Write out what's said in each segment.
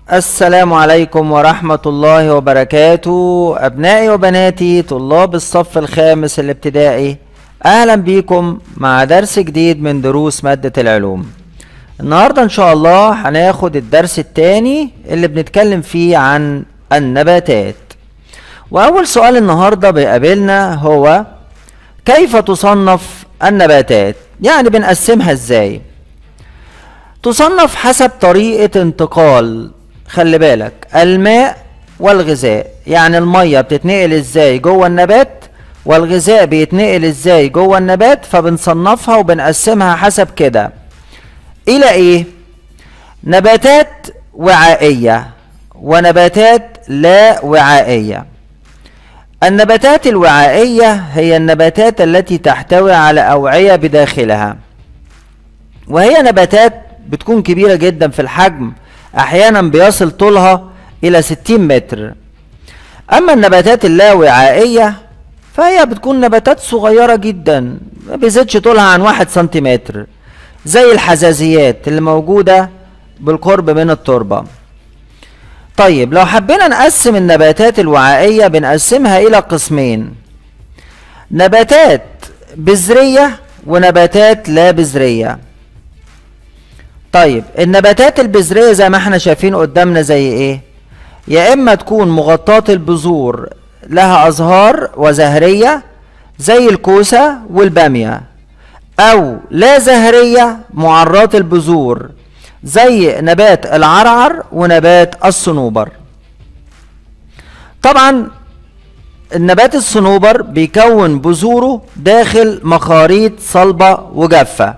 السلام عليكم ورحمة الله وبركاته أبنائي وبناتي طلاب الصف الخامس الابتدائي أهلا بيكم مع درس جديد من دروس مادة العلوم النهاردة إن شاء الله هناخد الدرس التاني اللي بنتكلم فيه عن النباتات وأول سؤال النهاردة بيقابلنا هو كيف تصنف النباتات يعني بنقسمها ازاي تصنف حسب طريقة انتقال خلي بالك الماء والغذاء يعني المية بتتنقل ازاي جوه النبات والغذاء بيتنقل ازاي جوه النبات فبنصنفها وبنقسمها حسب كده الى ايه نباتات وعائية ونباتات لا وعائية النباتات الوعائية هي النباتات التي تحتوي على أوعية بداخلها وهي نباتات بتكون كبيرة جدا في الحجم أحيانا بيصل طولها إلى 60 متر أما النباتات اللاوعائية فهي بتكون نباتات صغيرة جدا ما بيزيدش طولها عن واحد سنتيمتر زي الحزازيات اللي موجودة بالقرب من التربة طيب لو حبينا نقسم النباتات الوعائية بنقسمها إلى قسمين نباتات بذرية ونباتات لا بذرية طيب النباتات البذرية زي ما احنا شايفين قدامنا زي ايه يا اما تكون مغطاة البذور لها ازهار وزهرية زي الكوسة والبامية او لا زهرية معرات البذور زي نبات العرعر ونبات الصنوبر طبعا النبات الصنوبر بيكون بذوره داخل مخاريط صلبة وجافة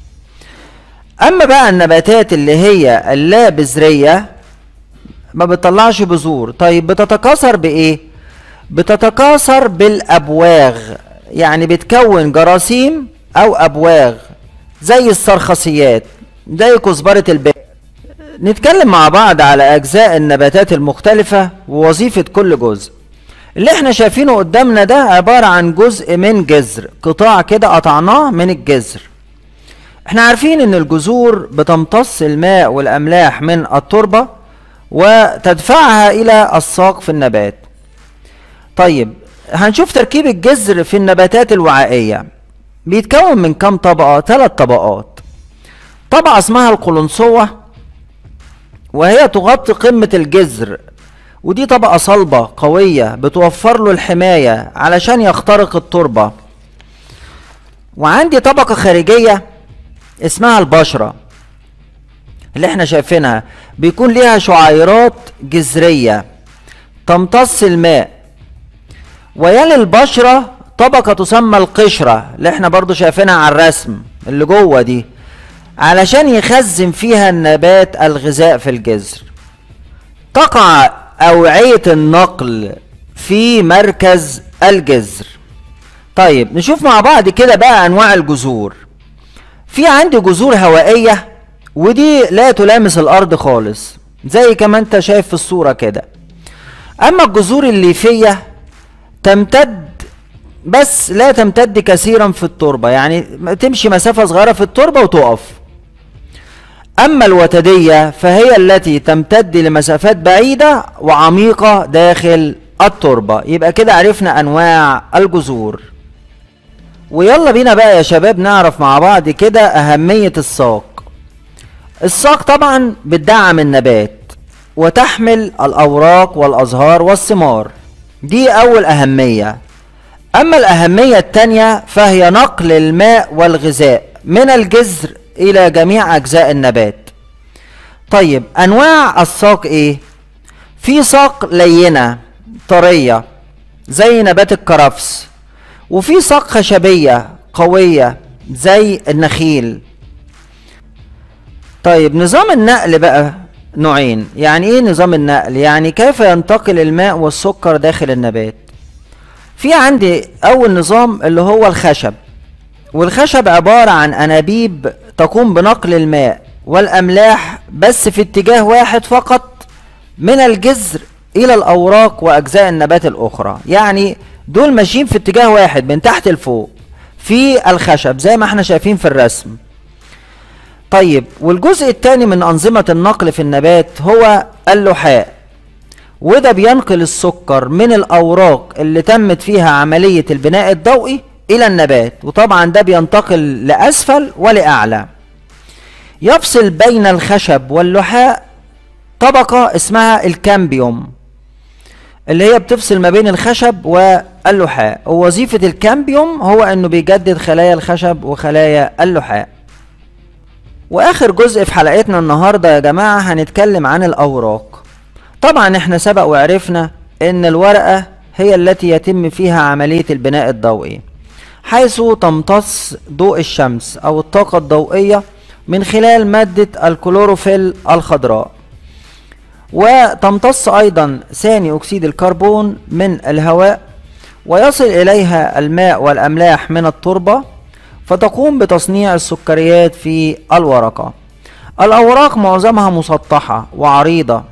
اما بقى النباتات اللي هي اللا بذرية ما بتطلعش بذور طيب بتتكاثر بايه بتتكاثر بالابواغ يعني بتكون جراثيم او ابواغ زي السرخسيات زي كزبرة البئر نتكلم مع بعض على اجزاء النباتات المختلفة ووظيفة كل جزء اللي احنا شايفينه قدامنا ده عبارة عن جزء من جذر قطاع كده قطعناه من الجذر احنا عارفين ان الجذور بتمتص الماء والاملاح من التربة وتدفعها الى الساق في النبات طيب هنشوف تركيب الجذر في النباتات الوعائية بيتكون من كم طبقة ثلاث طبقات طبقة اسمها القلنسوة وهي تغطي قمة الجذر ودي طبقة صلبة قوية بتوفر له الحماية علشان يخترق التربة وعندي طبقة خارجية اسمها البشرة اللي احنا شايفينها بيكون ليها شعيرات جذرية تمتص الماء ويلي البشرة طبقة تسمى القشرة اللي احنا برضو شايفينها على الرسم اللي جوه دي علشان يخزن فيها النبات الغذاء في الجذر تقع أوعية النقل في مركز الجذر طيب نشوف مع بعض كده بقى أنواع الجذور في عندي جذور هوائية ودي لا تلامس الأرض خالص زي كما انت شايف في الصورة كده أما الجذور الليفية تمتد بس لا تمتد كثيرا في التربة يعني تمشي مسافة صغيرة في التربة وتقف أما الوتدية فهي التي تمتد لمسافات بعيدة وعميقة داخل التربة يبقى كده عرفنا أنواع الجذور ويلا بينا بقى يا شباب نعرف مع بعض كده أهمية الساق الساق طبعا بتدعم النبات وتحمل الأوراق والأزهار والثمار دي أول أهمية أما الأهمية التانية فهي نقل الماء والغذاء من الجذر إلى جميع أجزاء النبات طيب أنواع الساق إيه؟ في ساق لينة طرية زي نبات الكرفس وفي ساق خشبية قوية زي النخيل طيب نظام النقل بقى نوعين يعني ايه نظام النقل يعني كيف ينتقل الماء والسكر داخل النبات في عندي اول نظام اللي هو الخشب والخشب عبارة عن انابيب تقوم بنقل الماء والاملاح بس في اتجاه واحد فقط من الجذر الى الاوراق واجزاء النبات الاخرى يعني دول ماشيين في اتجاه واحد من تحت لفوق في الخشب زي ما احنا شايفين في الرسم طيب والجزء الثاني من أنظمة النقل في النبات هو اللحاء وده بينقل السكر من الأوراق اللي تمت فيها عملية البناء الضوئي إلى النبات وطبعا ده بينتقل لأسفل ولأعلى يفصل بين الخشب واللحاء طبقة اسمها الكامبيوم اللي هي بتفصل ما بين الخشب واللحاء ووظيفة الكامبيوم هو انه بيجدد خلايا الخشب وخلايا اللحاء واخر جزء في حلقتنا النهاردة يا جماعة هنتكلم عن الاوراق طبعا احنا سبق وعرفنا ان الورقة هي التي يتم فيها عملية البناء الضوئي حيث تمتص ضوء الشمس او الطاقة الضوئية من خلال مادة الكلوروفيل الخضراء وتمتص أيضا ثاني أكسيد الكربون من الهواء ويصل إليها الماء والأملاح من التربة فتقوم بتصنيع السكريات في الورقة الأوراق معظمها مسطحة وعريضة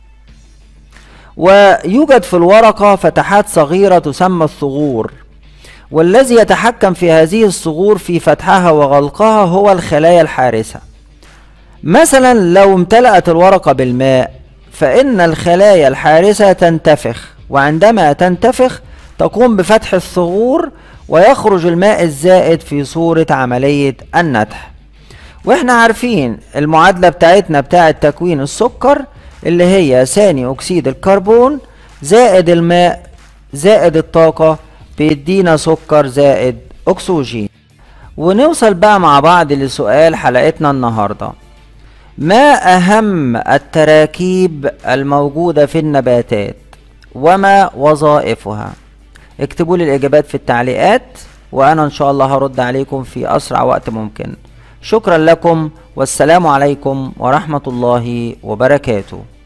ويوجد في الورقة فتحات صغيرة تسمى الثغور والذي يتحكم في هذه الصغور في فتحها وغلقها هو الخلايا الحارسة مثلا لو امتلأت الورقة بالماء فإن الخلايا الحارسة تنتفخ وعندما تنتفخ تقوم بفتح الثغور ويخرج الماء الزائد في صورة عملية النتح واحنا عارفين المعادلة بتاعتنا بتاعة تكوين السكر اللي هي ثاني أكسيد الكربون زائد الماء زائد الطاقة بيدينا سكر زائد أكسجين ونوصل بقى مع بعض لسؤال حلقتنا النهارده ما أهم التراكيب الموجودة في النباتات وما وظائفها اكتبوا لي الإجابات في التعليقات وأنا إن شاء الله هرد عليكم في أسرع وقت ممكن شكرا لكم والسلام عليكم ورحمة الله وبركاته